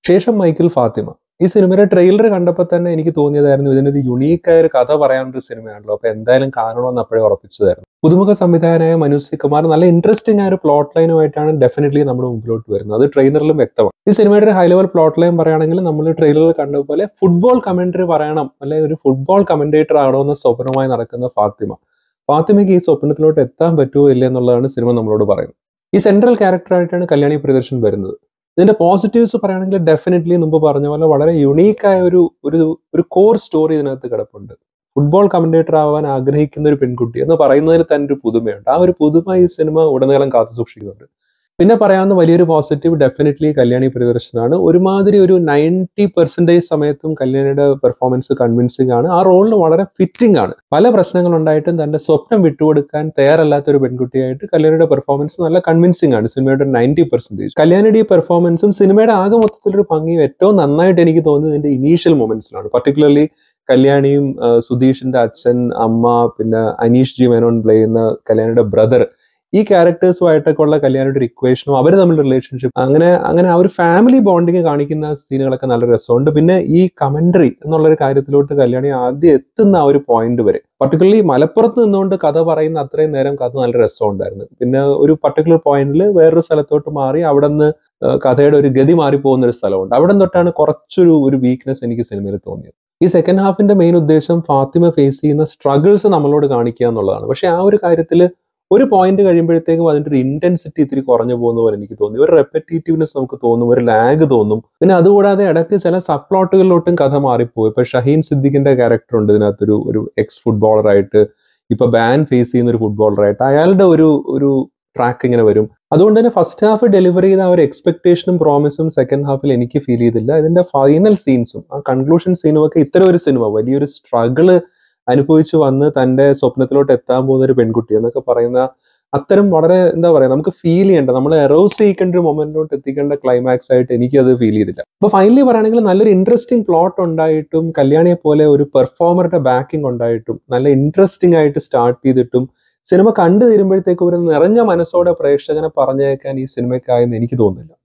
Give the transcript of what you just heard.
ശേഷം മൈക്കിൾ ഫാത്തിമ ഈ സിനിമയുടെ ട്രെയിലർ കണ്ടപ്പോൾ തന്നെ എനിക്ക് തോന്നിയതായിരുന്നു ഇതിനൊരു യുണീക്കായ ഒരു കഥ പറയാനൊരു സിനിമയാണല്ലോ അപ്പൊ എന്തായാലും കാണണമെന്ന് അപ്പോഴേ ഉറപ്പിച്ചതായിരുന്നു പുതുമുഖ സംവിധായകനായ മനോജ് സി കുമാർ നല്ല ഇൻട്രസ്റ്റിംഗ് ആയ ഒരു പ്ലോട്ട് ലൈനുമായിട്ടാണ് ഡെഫിനറ്റ്ലി നമ്മുടെ മുമ്പിലോട്ട് വരുന്നത് അത് ട്രെയിലറിലും വ്യക്തമാണ് ഈ സിനിമയുടെ ഒരു ഹൈ ലെവൽ പ്ലോട്ട് ലൈൻ പറയുകയാണെങ്കിൽ നമ്മൾ ട്രെയിലറിൽ കണ്ട പോലെ ഫുട്ബോൾ കമന്ററി പറയണം അല്ലെങ്കിൽ ഒരു ഫുട്ബോൾ കമന്റേറ്റർ ആകണമെന്ന സ്വപ്നവുമായി നടക്കുന്ന ഫാത്തിമ ഫാത്തിമയ്ക്ക് ഈ സ്വപ്നത്തിലോട്ട് എത്താൻ പറ്റുമോ ഇല്ല എന്നുള്ളതാണ് സിനിമ നമ്മളോട് പറയുന്നത് ഈ സെൻട്രൽ ക്യാരക്ടറായിട്ടാണ് കല്യാണി പ്രിയദർശൻ വരുന്നത് ഇതിന്റെ പോസിറ്റീവ്സ് പറയുകയാണെങ്കിൽ ഡെഫിനറ്റ്ലി മുമ്പ് പറഞ്ഞ പോലെ വളരെ യുണീക്കായ ഒരു ഒരു ഒരു കോർ സ്റ്റോറി ഇതിനകത്ത് കിടപ്പുണ്ട് ഫുട്ബോൾ കമന്റേറ്റർ ആവാൻ ആഗ്രഹിക്കുന്ന ഒരു പെൺകുട്ടി എന്ന് പറയുന്നതിൽ തന്നെ ഒരു പുതുമയുണ്ട് ആ ഒരു പുതുമ ഈ സിനിമ ഉടനീളം കാത്തു സൂക്ഷിക്കുന്നുണ്ട് പിന്നെ പറയാവുന്ന വലിയൊരു പോസിറ്റീവ് ഡെഫിനറ്റ്ലി കല്യാണി പ്രിയദർശനാണ് ഒരുമാതിരി ഒരു നയൻറ്റി പെർസെൻറ്റേജ് സമയത്തും കല്യാണിയുടെ പെർഫോമൻസ് കൺവിൻസിംഗ് ആണ് ആ റോളിന് വളരെ ഫിറ്റിംഗ് ആണ് പല പ്രശ്നങ്ങൾ ഉണ്ടായിട്ടും തന്റെ സ്വപ്നം വിട്ടുകൊടുക്കാൻ തയ്യാറല്ലാത്ത ഒരു പെൺകുട്ടിയായിട്ട് കല്യാണിയുടെ പെർഫോമൻസ് നല്ല കൺവിൻസിംഗ് ആണ് സിനിമയുടെ നയൻറ്റി പെർസെൻറ്റേജ് കല്യാണിയുടെ ഈ പെർഫോമൻസും സിനിമയുടെ ആകെ മൊത്തത്തിലൊരു ഭംഗിയും ഏറ്റവും നന്നായിട്ട് എനിക്ക് തോന്നുന്നത് ഇതിന്റെ ഇനീഷ്യൽ മൊമെന്റ്സിലാണ് പർട്ടിക്കുലർലി കല്യാണിയും ആ, സുധീഷിന്റെ അച്ഛൻ അമ്മ പിന്നെ അനീഷ് ജി മേനോൻ പ്ലേ ചെയ്യുന്ന കല്യാണിയുടെ ബ്രദർ ഈ ക്യാരക്ടേഴ്സുമായിട്ടൊക്കെ ഉള്ള കല്യാണിയുടെ ഒരു ഇക്വേഷനും അവർ തമ്മിലുള്ള റിലേഷൻഷിപ്പ് അങ്ങനെ അങ്ങനെ ആ ഒരു ഫാമിലി ബോണ്ടിങ് കാണിക്കുന്ന സീനുകളൊക്കെ നല്ല രസമുണ്ട് പിന്നെ ഈ കമന്ററി എന്നുള്ളൊരു കാര്യത്തിലോട്ട് കല്യാണി ആദ്യം എത്തുന്ന ആ ഒരു പോയിന്റ് വരെ പർട്ടിക്കുലർലി മലപ്പുറത്ത് നിന്നുകൊണ്ട് കഥ പറയുന്ന അത്രയും നേരം കഥ നല്ല രസമുണ്ടായിരുന്നു പിന്നെ ഒരു പർട്ടിക്കുലർ പോയിന്റിൽ വേറൊരു സ്ഥലത്തോട്ട് മാറി അവിടെ നിന്ന് കഥയുടെ ഒരു ഗതി മാറിപ്പോകുന്ന ഒരു സ്ഥലമുണ്ട് അവിടെ തൊട്ടാണ് കുറച്ചൊരു ഒരു വീക്ക്നെസ് എനിക്ക് സിനിമയിൽ തോന്നിയത് ഈ സെക്കൻഡ് ഹാഫിന്റെ മെയിൻ ഉദ്ദേശം ഫാത്തിമ ഫേസ് ചെയ്യുന്ന സ്ട്രഗിൾസ് നമ്മളോട് കാണിക്കുക എന്നുള്ളതാണ് പക്ഷെ ആ ഒരു കാര്യത്തിൽ ഒരു പോയിന്റ് കഴിയുമ്പോഴത്തേക്കും അതിന്റെ ഒരു ഇന്റൻസിറ്റി ഇത്തിരി കുറഞ്ഞു പോകുന്ന പോലെ എനിക്ക് തോന്നി ഒരു റെപ്പറ്റേറ്റീവ്നെസ് നമുക്ക് തോന്നും ഒരു ലാഗ് തോന്നും പിന്നെ അതുകൂടാതെ ഇടയ്ക്ക് ചില സബ് പ്ലോട്ടുകളിലോട്ടും കഥ മാറിപ്പോയി ഇപ്പൊ ഷഹീൻ സിദ്ദിഖിന്റെ ക്യാരക്ടർ ഉണ്ട് ഇതിനകത്തൊരു ഒരു എക്സ് ഫുട്ബോളർ ആയിട്ട് ഇപ്പൊ ബാൻ ഫേസ് ചെയ്യുന്ന ഒരു ഫുട്ബോളർ ആയിട്ട് അയാളുടെ ഒരു ഒരു ട്രാക്ക് ഇങ്ങനെ വരും അതുകൊണ്ട് തന്നെ ഫസ്റ്റ് ഹാഫ് ഡെലിവർ ചെയ്ത ആ ഒരു എക്സ്പെക്ടേഷനും പ്രോമിസും സെക്കൻഡ് ഹാഫിൽ എനിക്ക് ഫീൽ ചെയ്തില്ല ഇതിന്റെ ഫൈനൽ സീൻസും ആ കൺക്ലൂഷൻ സീനും ഒക്കെ ഇത്തരം ഒരു സിനിമ വലിയൊരു സ്ട്രഗിള് അനുഭവിച്ച് വന്ന് തന്റെ സ്വപ്നത്തിലോട്ട് എത്താൻ പോകുന്ന ഒരു പെൺകുട്ടി എന്നൊക്കെ പറയുന്ന അത്തരം വളരെ എന്താ പറയാ നമുക്ക് ഫീൽ ചെയ്യേണ്ട നമ്മൾ എറോസ് ചെയ്യിക്കേണ്ട ഒരു മൊമെന്റിലോട്ട് എത്തിക്കേണ്ട ക്ലൈമാക്സ് ആയിട്ട് എനിക്ക് അത് ഫീൽ ചെയ്തില്ല അപ്പൊ ഫൈനലി പറയുകയാണെങ്കിൽ നല്ലൊരു ഇൻട്രസ്റ്റിംഗ് പ്ലോട്ട് ഉണ്ടായിട്ടും കല്യാണിയെ പോലെ ഒരു പെർഫോമറുടെ ബാക്കിംഗ് ഉണ്ടായിട്ടും നല്ല ഇൻട്രസ്റ്റിംഗ് ആയിട്ട് സ്റ്റാർട്ട് ചെയ്തിട്ടും സിനിമ കണ്ടു തീരുമ്പോഴത്തേക്ക് ഒരു നിറഞ്ഞ മനസ്സോടെ പ്രേക്ഷകനെ പറഞ്ഞേക്കാൻ ഈ സിനിമയ്ക്കായെന്ന് എനിക്ക് തോന്നുന്നില്ല